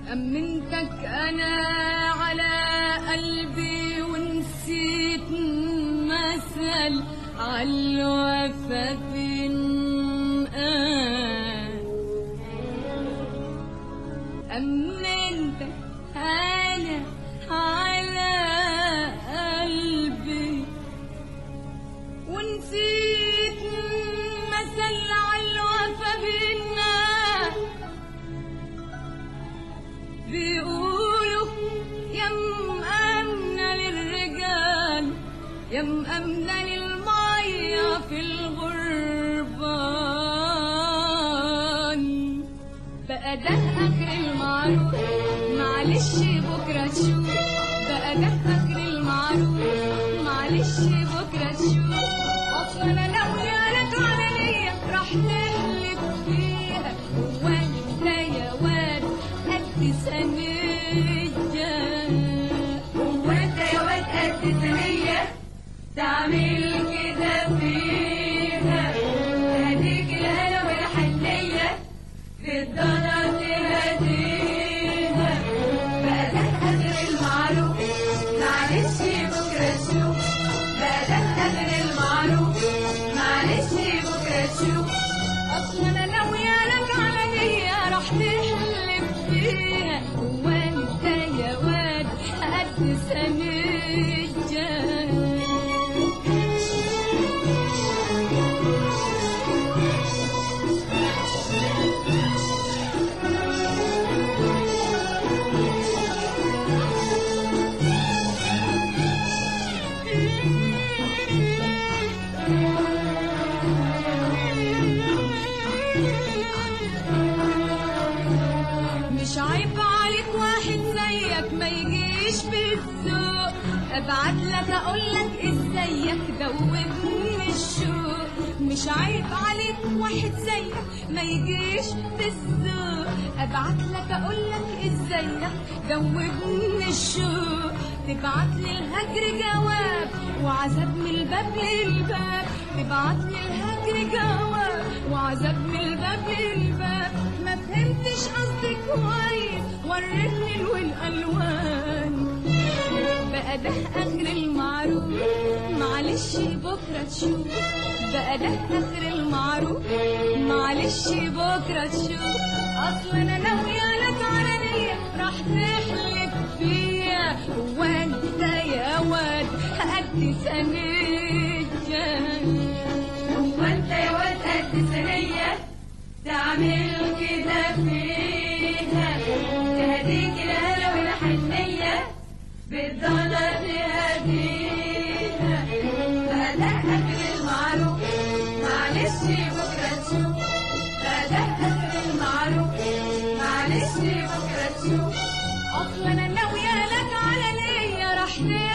أمنتك أنا على قلبي ونسيت مثل عالوفا بنقال أمنتك أنا على قلبي ونسيت مثل عالوفا بنقال بيقولوا يا مأمنة للرجال يا مأمنة للمية في الغربان بقى ده آخر المعروف معلش بكرة تشوف بقى ده آخر المعروف معلش بكرة تشوف أصل أنا ناوية لك على نية راح نقلب فيها وأنت يا واد قد ثانية هو انت يا واد قد ثانية تعمل كده فيها هديك الهنا والحنية بالضنا تهديها بقى ده قدر المعروف معلش بكرة تشوف بقى ده قدر المعروف معلش بكرة تشوف أصل أنا ناوية لك على نية راح تحلف فيها وأنت يا واد قد ثانية مش عيب عليك واحد زيك ما يجيش بالذوق ابعت لك اقول لك ازيك دوبني الشوق مش عيب عليك واحد زيك ما يجيش بالذوق ابعت لك اقول لك ازيك دوبني الشوق تبعت لي الهجر جواب وعذاب من الباب للباب تبعت لي الهجر جواب وعذاب من الباب للباب ما فهمتش قصدك كويس وريتني والالوان بقى ده اخر المعروف معلش بكره تشوف بقى ده اخر المعروف معلش بكره تشوف اصل انا ناويه لك على نيه راح تحلف فيها وانت يا واد قد ثانيه هو انت يا واد قد ثانية تعمل كده فيها تهديك الهلا والحنية بالضنا تهديها بقى ده آخر المعروف معلش بكرة تشوف بقى ده آخر المعروف معلش بكرة تشوف اصل انا ناويه لك على نيه راح تحلف